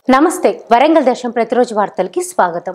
నమస్తే వరంగల్ దర్శనం ప్రతిరోజు వార్తలకి స్వాగతం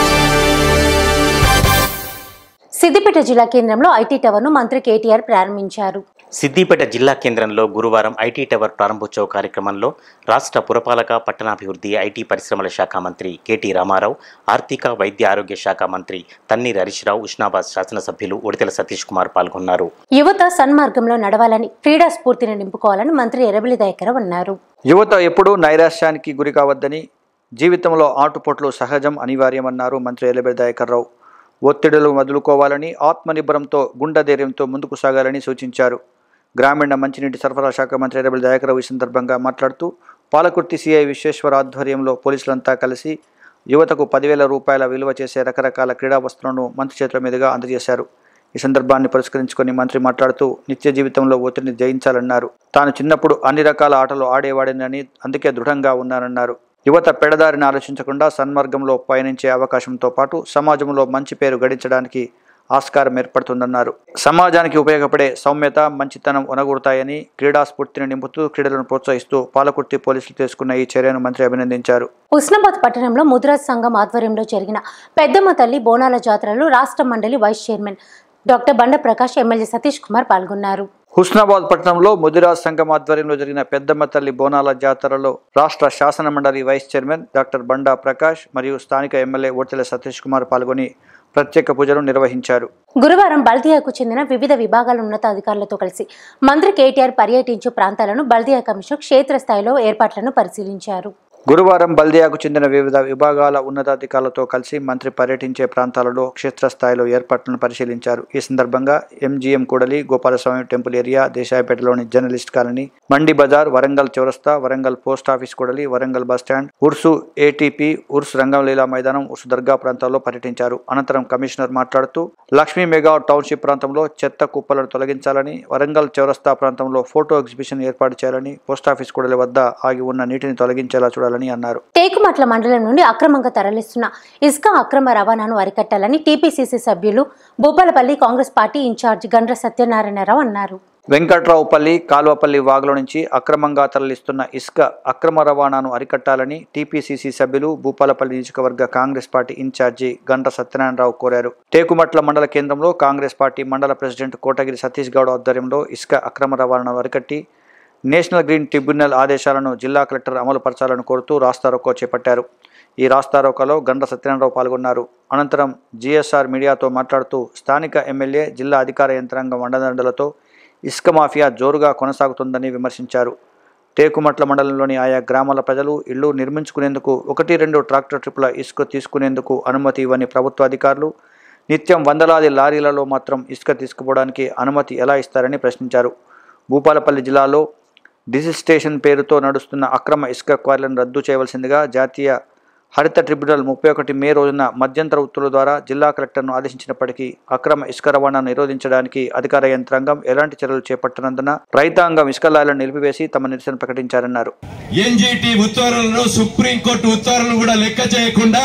సిద్దిపేట జిల్లా కేంద్రంలో ఐటీ టవర్ను మంత్రి కేటీఆర్ ప్రారంభించారు సిద్దిపేట జిల్లా కేంద్రంలో గురువారం ఐటీ టవర్ ప్రారంభోత్సవ కార్యక్రమంలో రాష్ట్ర పురపాలక పట్టణాభివృద్ధి ఐటీ పరిశ్రమల శాఖ మంత్రి కేటీ రామారావు ఆర్థిక వైద్య ఆరోగ్య శాఖ మంత్రి తన్నీర్ హరీష్ రావు ఉస్నాబాద్ శాసనసభ్యులు ఉడితెల సతీష్ కుమార్ పాల్గొన్నారు యువత సన్మార్గంలో నడవాలని క్రీడా స్ఫూర్తిని నింపుకోవాలని మంత్రి ఎర్రబెల్లి దయాకర్ అన్నారు యువత ఎప్పుడూ నైరాశ్యానికి గురి కావద్దని జీవితంలో ఆటుపోట్లు సహజం అనివార్యమన్నారు మంత్రి ఎలబెల్ దయాకర్ రావు ఒత్తిడులు వదులుకోవాలని ఆత్మనిర్భరంతో గుండెధైర్యంతో ముందుకు సాగాలని సూచించారు గ్రామీణ మంచినీటి సరఫరా శాఖ మంత్రి ఎర్రబెల్లి దయాకర్ రావు ఈ సందర్భంగా మాట్లాడుతూ పాలకుర్తి సిఐ విశ్వేశ్వర ఆధ్వర్యంలో పోలీసులంతా కలిసి యువతకు పదివేల రూపాయల విలువ చేసే రకరకాల క్రీడా వస్తువులను మంత్రి చేతుల మీదుగా అందజేశారు ఈ సందర్భాన్ని పురస్కరించుకొని మంత్రి మాట్లాడుతూ నిత్య జీవితంలో ఒత్తిడిని జయించాలన్నారు తాను చిన్నప్పుడు అన్ని రకాల ఆటలు ఆడేవాడినని అందుకే దృఢంగా ఉన్నానన్నారు యువత పెడదారిని ఆలోచించకుండా సన్మార్గంలో పయనించే అవకాశంతో పాటు సమాజంలో మంచి పేరు గడించడానికి ఆస్కారం ఏర్పడుతుందన్నారు సమాజానికి ఉపయోగపడే సౌమ్యత మంచితనం ఉనగూడతాయని క్రీడా స్ఫూర్తిని నింపుతూ క్రీడలను ప్రోత్సహిస్తూ పాలకుర్తి పోలీసులు తీసుకున్న ఈ చర్యను మంత్రి అభినందించారు హుస్నాబాద్ పట్టణంలో ముద్రాజ్ సంఘం ఆధ్వర్యంలో జరిగిన పెద్దమ్మ తల్లి బోనాల జాతరలో రాష్ట్ర మండలి వైస్ చైర్మన్ డాక్టర్ బండ ప్రకాష్ ఎమ్మెల్యే సతీష్ కుమార్ పాల్గొన్నారు హుస్నాబాద్ పట్టణంలో ముదిరాజ్ సంఘం ఆధ్వర్యంలో జరిగిన పెద్దమ్మ తల్లి బోనాల జాతరలో రాష్ట్ర శాసన మండలి vice chairman doctor Banda Prakash మరియు స్థానిక ఎమ్మెల్యే ఓటెల సతీష్ కుమార్ పాల్గొని ప్రత్యేక పూజలు నిర్వహించారు గురువారం బల్దియాకు చెందిన వివిధ విభాగాల ఉన్నతాధికారులతో కలిసి మంత్రి కేటీఆర్ పర్యటించు ప్రాంతాలను బల్దియా కమిషన్ క్షేత్రస్థాయిలో ఏర్పాట్లను పరిశీలించారు గురువారం బల్దియాకు చెందిన వివిధ విభాగాల ఉన్నతాధికారులతో కలిసి మంత్రి పర్యటించే ప్రాంతాలలో క్షేత్రస్థాయిలో ఏర్పాట్లను పరిశీలించారు ఈ సందర్భంగా ఎంజీఎం కూడలి గోపాలస్వామి టెంపుల్ ఏరియా దేశాయపేటలోని journalist colony Mandi Bazar Warangal Chaurasta Warangal post office కూడలి వరంగల్ బస్టాండ్ ఉర్సు ఏటీపీ ఉర్స్ రంగంలీలా మైదానం ఉర్సు దర్గా ప్రాంతాల్లో పర్యటించారు అనంతరం కమిషనర్ మాట్లాడుతూ లక్ష్మీ మెగా టౌన్షిప్ ప్రాంతంలో చెత్త కుప్పలను తొలగించాలని వరంగల్ చౌరస్తా ప్రాంతంలో ఫోటో ఎగ్జిబిషన్ ఏర్పాటు చేయాలని పోస్టాఫీస్ కూడలి వద్ద ఆగి ఉన్న నీటిని తొలగించేలా చూడాలని అన్నారు టేకుమట్ల మండలం నుండి అక్రమంగా తరలిస్తున్న ఇసుక అక్రమ రవాణాను అరికట్టాలని టీపీసీసీ సభ్యులు భూపాలపల్లి కాంగ్రెస్ పార్టీ ఇన్ఛార్జ్ గండ్ర సత్యనారాయణరావు అన్నారు వెంకట్రావుపల్లి కాల్వపల్లి వాగుల నుంచి అక్రమంగా తరలిస్తున్న ఇసుక అక్రమ రవాణాను అరికట్టాలని టీపీసీసీ సభ్యులు భూపాలపల్లి నియోజకవర్గ కాంగ్రెస్ పార్టీ ఇన్ఛార్జి గంట సత్యనారాయణరావు కోరారు టేకుమట్ల మండల కేంద్రంలో కాంగ్రెస్ పార్టీ మండల ప్రెసిడెంట్ కోటగిరి సతీష్ గౌడ్ ఆధ్వర్యంలో ఇసుక అక్రమ రవాణాను అరికట్టి నేషనల్ గ్రీన్ ట్రిబ్యునల్ ఆదేశాలను జిల్లా కలెక్టర్ అమలు పరచాలని కోరుతూ రాస్తారోకో చేపట్టారు ఈ రాస్తారోకోలో గండ్ర సత్యనారాయణరావు పాల్గొన్నారు అనంతరం జీఎస్ఆర్ మీడియాతో మాట్లాడుతూ స్థానిక ఎమ్మెల్యే జిల్లా అధికార యంత్రాంగం అండదండలతో ఇసుక మాఫియా జోరుగా కొనసాగుతుందని విమర్శించారు టేకుమట్ల మండలంలోని ఆయా గ్రామాల ప్రజలు ఇళ్లు నిర్మించుకునేందుకు ఒకటి రెండు ట్రాక్టర్ ట్రిప్పుల ఇసుక తీసుకునేందుకు అనుమతి ఇవ్వని ప్రభుత్వ అధికారులు నిత్యం వందలాది లారీలలో మాత్రం ఇసుక తీసుకుపోవడానికి అనుమతి ఎలా ఇస్తారని ప్రశ్నించారు భూపాలపల్లి జిల్లాలో డిజిస్టేషన్ పేరుతో నడుస్తున్న అక్రమ ఇసుక క్వారీలను రద్దు చేయవలసిందిగా జాతీయ హరిత ట్రిబ్యునల్ ముప్పై ఒకటి మే రోజున మధ్యంతర ఉత్తర్వుల ద్వారా జిల్లా కలెక్టర్ను ఆదేశించినప్పటికీ అక్రమ ఇసుక రవాణాను నిరోధించడానికి అధికార యంత్రాంగం ఎలాంటి చర్యలు చేపట్టనందున రైతాంగం ఇసుక లారీలను నిలిపివేసి తమ నిరసన ప్రకటించారన్నారు ఎన్జిటి ఉత్తర్వులను సుప్రీంకోర్టు ఉత్తర్వులను కూడా లెక్క చేయకుండా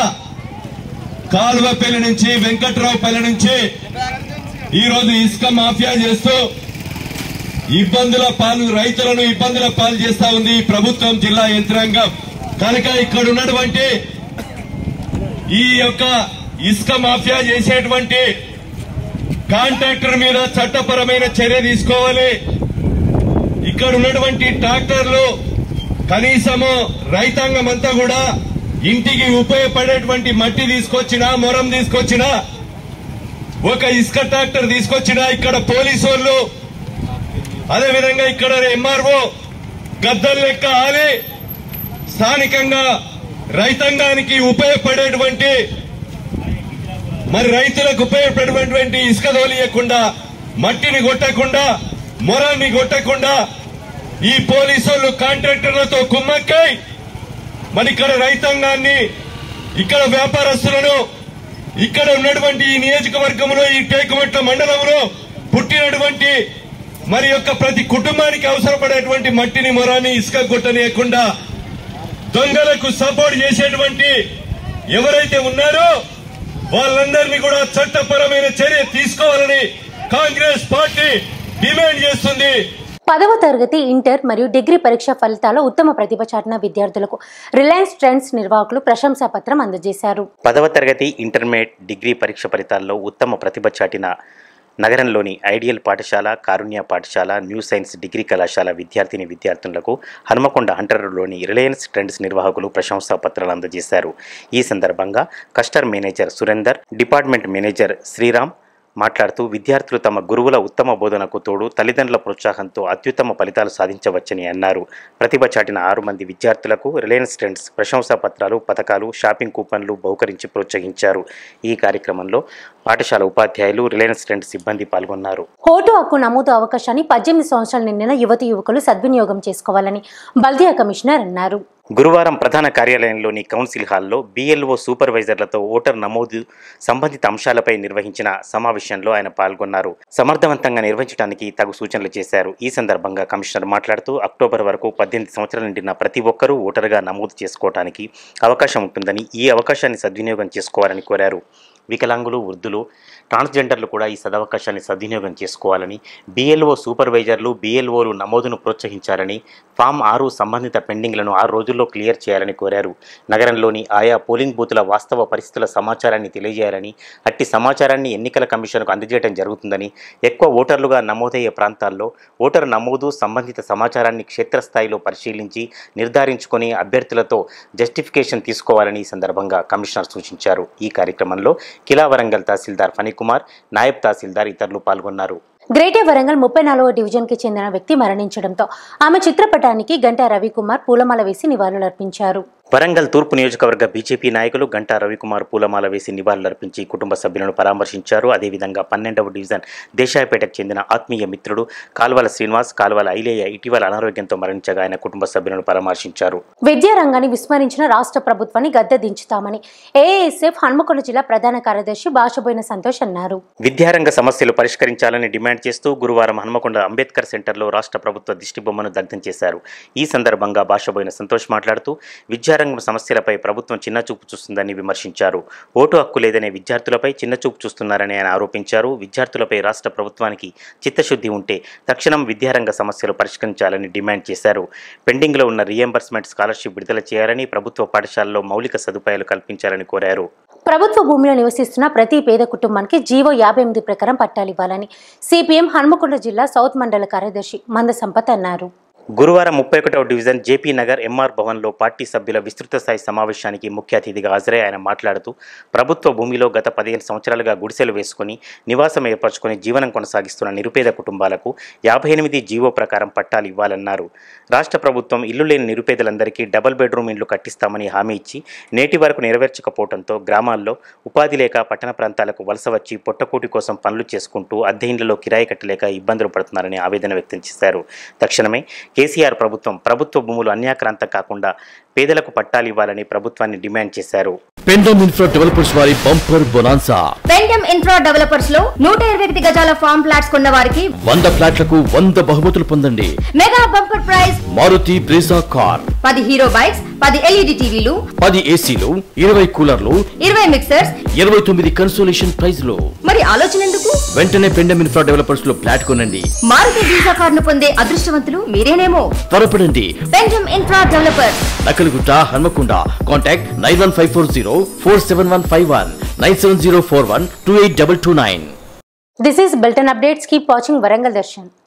కాలువపల్లి నుంచి వెంకట్రావుపల్లి నుంచి ఈ రోజు ఇసుక మాఫియా చేస్తూ ఇబ్బందుల పాలు రైతులను ఇబ్బందుల పాలు చేస్తా ఉంది ఈ ప్రభుత్వం జిల్లా యంత్రాంగం కనుక ఇక్కడ ఉన్నటువంటి ఈ యొక్క ఇసుక మాఫియా చేసేటువంటి కాంట్రాక్టర్ మీద చట్టపరమైన చర్య తీసుకోవాలి ఇక్కడ ఉన్నటువంటి ట్రాక్టర్లు కనీసము రైతాంగం అంతా కూడా ఇంటికి ఉపయోగపడేటువంటి మట్టి తీసుకొచ్చినా మొరం తీసుకొచ్చినా ఒక ఇసుక ట్రాక్టర్ తీసుకొచ్చినా ఇక్కడ పోలీసు వాళ్ళు అదేవిధంగా ఇక్కడ ఎంఆర్ఓ గద్దలు లెక్క ఆలి స్థానికంగా రైతాంగానికి ఉపయోగపడేటువంటి మరి రైతులకు ఉపయోగపడేటువంటి ఇసుక తోలియకుండా మట్టిని కొట్టకుండా మొరాన్ని కొట్టకుండా ఈ పోలీసులు కాంట్రాక్టర్లతో కుమ్మక్కై మరి ఇక్కడ రైతాంగాన్ని ఇక్కడ వ్యాపారస్తులను ఇక్కడ ఉన్నటువంటి ఈ నియోజకవర్గంలో ఈ టేకుమట్ల మండలంలో పుట్టినటువంటి మరి యొక్క ప్రతి కుటుంబానికి అవసరపడేటువంటి మట్టిని మొరాన్ని ఇసుక కొట్టనీయకుండా దొంగలకు సపోర్ట్ చేసేటువంటి ఎవరైతే ఉన్నారో వాళ్ళందరినీ కూడా చట్టపరమైన చర్య తీసుకోవాలని కాంగ్రెస్ పార్టీ డిమాండ్ చేస్తుంది పదవ తరగతి ఇంటర్ మరియు డిగ్రీ పరీక్ష ఫలితాల్లో ఉత్తమ ప్రతిభ చాటిన విద్యార్థులకు రిలయన్స్ ట్రెండ్స్ నిర్వాహకులు ప్రశంసా పత్రం అందజేశారు పదవ తరగతి ఇంటర్మీడియట్ డిగ్రీ పరీక్ష ఫలితాల్లో ఉత్తమ ప్రతిభ చాటిన నగరంలోని ఐడియల్ పాఠశాల కారుణ్య పాఠశాల న్యూ సైన్స్ డిగ్రీ కళాశాల విద్యార్థిని విద్యార్థులకు హనుమకొండ హంటర్లోని రిలయన్స్ ట్రెండ్స్ నిర్వాహకులు ప్రశంసా పత్రాలు అందజేశారు ఈ సందర్భంగా cluster manager Surender department manager Sriram మాట్లాడుతూ విద్యార్థులు తమ గురువుల ఉత్తమ బోధనకు తోడు తల్లిదండ్రుల ప్రోత్సాహంతో అత్యుత్తమ ఫలితాలు సాధించవచ్చని అన్నారు ప్రతిభ చాటిన ఆరు మంది విద్యార్థులకు రిలయన్స్ ట్రెండ్స్ ప్రశంసా పత్రాలు పథకాలు షాపింగ్ కూపన్లు బహుకరించి ప్రోత్సహించారు ఈ కార్యక్రమంలో పాఠశాల ఉపాధ్యాయులు రిలయన్స్ ట్రెండ్స్ సిబ్బంది పాల్గొన్నారు ఓటు హక్కు నమోదు అవకాశాన్ని పద్దెనిమిది సంవత్సరాలు నిండిన యువతి యువకులు సద్వినియోగం చేసుకోవాలని బల్దియా కమిషనర్ అన్నారు గురువారం ప్రధాన కార్యాలయంలోని కౌన్సిల్ హాల్లో బీఎల్ఓ సూపర్వైజర్లతో ఓటర్ నమోదు సంబంధిత అంశాలపై నిర్వహించిన సమావేశంలో ఆయన పాల్గొన్నారు సమర్థవంతంగా నిర్వహించడానికి తగు సూచనలు చేశారు ఈ సందర్భంగా కమిషనర్ మాట్లాడుతూ అక్టోబర్ వరకు పద్దెనిమిది సంవత్సరాలు నిండిన ప్రతి ఒక్కరూ ఓటరుగా నమోదు చేసుకోవడానికి అవకాశం ఉంటుందని ఈ అవకాశాన్ని సద్వినియోగం చేసుకోవాలని కోరారు వికలాంగులు వృద్ధులు ట్రాన్స్జెండర్లు కూడా ఈ సదవకాశాన్ని సద్వినియోగం చేసుకోవాలని బీఎల్ఓ సూపర్వైజర్లు బీఎల్ఓలు నమోదును ప్రోత్సహించాలని ఫామ్ ఆరు సంబంధిత పెండింగ్లను ఆరు రోజుల్లో క్లియర్ చేయాలని కోరారు నగరంలోని ఆయా పోలింగ్ బూతుల వాస్తవ పరిస్థితుల సమాచారాన్ని తెలియజేయాలని అట్టి సమాచారాన్ని ఎన్నికల కమిషన్కు అందజేయడం జరుగుతుందని ఎక్కువ ఓటర్లుగా నమోదయ్యే ప్రాంతాల్లో ఓటరు నమోదు సంబంధిత సమాచారాన్ని క్షేత్రస్థాయిలో పరిశీలించి నిర్ధారించుకొని అభ్యర్థులతో జస్టిఫికేషన్ తీసుకోవాలని ఈ సందర్భంగా కమిషనర్ సూచించారు ఈ కార్యక్రమంలో కిలా వరంగల్ తహసీల్దార్ ఫణికుమార్ నాయబ్ తహసీల్దార్ ఇతరులు పాల్గొన్నారు గ్రేటర్ వరంగల్ ముప్పై నాలుగవ డివిజన్కి చెందిన వ్యక్తి మరణించడంతో ఆమె చిత్రపటానికి గంటా రవికుమార్ పూలమాల వేసి నివాళులర్పించారు వరంగల్ తూర్పు నియోజకవర్గ బీజేపీ నాయకులు గంటా రవికుమార్ పూలమాల వేసి నివాళులర్పించి కుటుంబ సభ్యులను పరామర్శించారు అదేవిధంగా పన్నెండవ డివిజన్ దేశాయపేటకు చెందిన ఆత్మీయ మిత్రుడు కాల్వల శ్రీనివాస్ కాల్వల ఐలేయ ఇటీవల అనారోగ్యంతో మరణించగా ఆయన కుటుంబ సభ్యులను పరామర్శించారు విద్యా రంగాన్ని విస్మరించిన రాష్ట్ర ప్రభుత్వాన్ని గద్దె దించుతామని ఏఎస్ఎఫ్ హన్మకొండ జిల్లా ప్రధాన కార్యదర్శి భాషబోయిన సంతోష్ అన్నారు విద్యారంగ సమస్యలు పరిష్కరించాలని డిమాండ్ చేస్తూ గురువారం హన్మకొండ అంబేద్కర్ సెంటర్లో రాష్ట్ర ప్రభుత్వ దిష్టి బొమ్మను దగ్ధం చేశారు ఈ సందర్భంగా భాషబోయిన సంతోష్ మాట్లాడుతూ విద్యారంగం సమస్యలపై ప్రభుత్వం చిన్నచూపు చూస్తుందని విమర్శించారు ఓటు హక్కు లేదనే విద్యార్థులపై చిన్నచూపు చూస్తున్నారని ఆయన ఆరోపించారు విద్యార్థులపై రాష్ట్ర ప్రభుత్వానికి చిత్తశుద్ధి ఉంటే తక్షణం విద్యారంగ సమస్యలు పరిష్కరించాలని డిమాండ్ చేశారు పెండింగ్లో ఉన్న రీఎంబర్స్మెంట్ స్కాలర్షిప్ విడుదల చేయాలని ప్రభుత్వ పాఠశాలలో మౌలిక సదుపాయాలు కల్పించాలని కోరారు ప్రభుత్వ భూమిలో నివసిస్తున్న ప్రతి పేద కుటుంబానికి జీవో యాభై ఎనిమిది ప్రకారం పట్టాలివ్వాలని సిపిఎం హన్మకొండ జిల్లా సౌత్ మండల కార్యదర్శి మంద సంపత్ అన్నారు గురువారం ముప్పై ఒకటవ డివిజన్ జేపీ నగర్ ఎంఆర్ భవన్లో పార్టీ సభ్యుల విస్తృత స్థాయి సమావేశానికి ముఖ్య అతిథిగా హాజరై ఆయన మాట్లాడుతూ ప్రభుత్వ భూమిలో గత పదిహేను సంవత్సరాలుగా గుడిసెలు వేసుకుని నివాసం ఏర్పరచుకొని జీవనం కొనసాగిస్తున్న నిరుపేద కుటుంబాలకు యాభై ఎనిమిది జీవో ప్రకారం పట్టాలు ఇవ్వాలన్నారు రాష్ట్ర ప్రభుత్వం ఇల్లు లేని నిరుపేదలందరికీ డబుల్ బెడ్రూమ్ ఇండ్లు కట్టిస్తామని హామీ ఇచ్చి నేటి వరకు నెరవేర్చకపోవడంతో గ్రామాల్లో ఉపాధి లేక పట్టణ ప్రాంతాలకు వలస వచ్చి పొట్టకూటి కోసం పనులు చేసుకుంటూ అద్దె ఇండ్లలో కిరాయి కట్టలేక ఇబ్బందులు పడుతున్నారని ఆవేదన వ్యక్తం చేశారు తక్షణమే కేసీఆర్ ప్రభుత్వం ప్రభుత్వ భూములు అన్యాక్రాంతం కాకుండా పేదలకు పట్టాలు ఇవ్వాలని ప్రభుత్వాన్ని డిమాండ్ చేశారు పెండమ్ ఇన్ఫ్రా డెవలపర్స్ వారి bumper bonanza Pendam infra developers లో నూట ఇరవై ఒకటి గజాల ఫామ్ ఫ్లాట్స్ కొన్న వారికి వంద ఫ్లాట్లకు వంద బహుమతులు పొందండి mega bumper prize Maruti Brezza car పది హీరో బైక్స్ పది ఎల్ఈడి టీవీలు పది ఏసీలు ఇరవై కూలర్లు ఇరవై మిక్సర్స్ ఇరవై తొమ్మిది కన్సోలేషన్ ప్రైజ్లు మరి ఆలోచన ఎందుకు వెంటనే పెండమ్ ఇన్ఫ్రా డెవలపర్స్ లో ఫ్లాట్ కొనండి మారుతి వీసా కార్డును పొందే అదృష్టవంతులు మీరేనేమో త్వరపడండి Pendam infra developers Nakkalagutta Hanamkonda contact nine one five four zero four seven one five one nine seven zero four one two eight double two nine this is Belton updates keep watching Warangal Darshan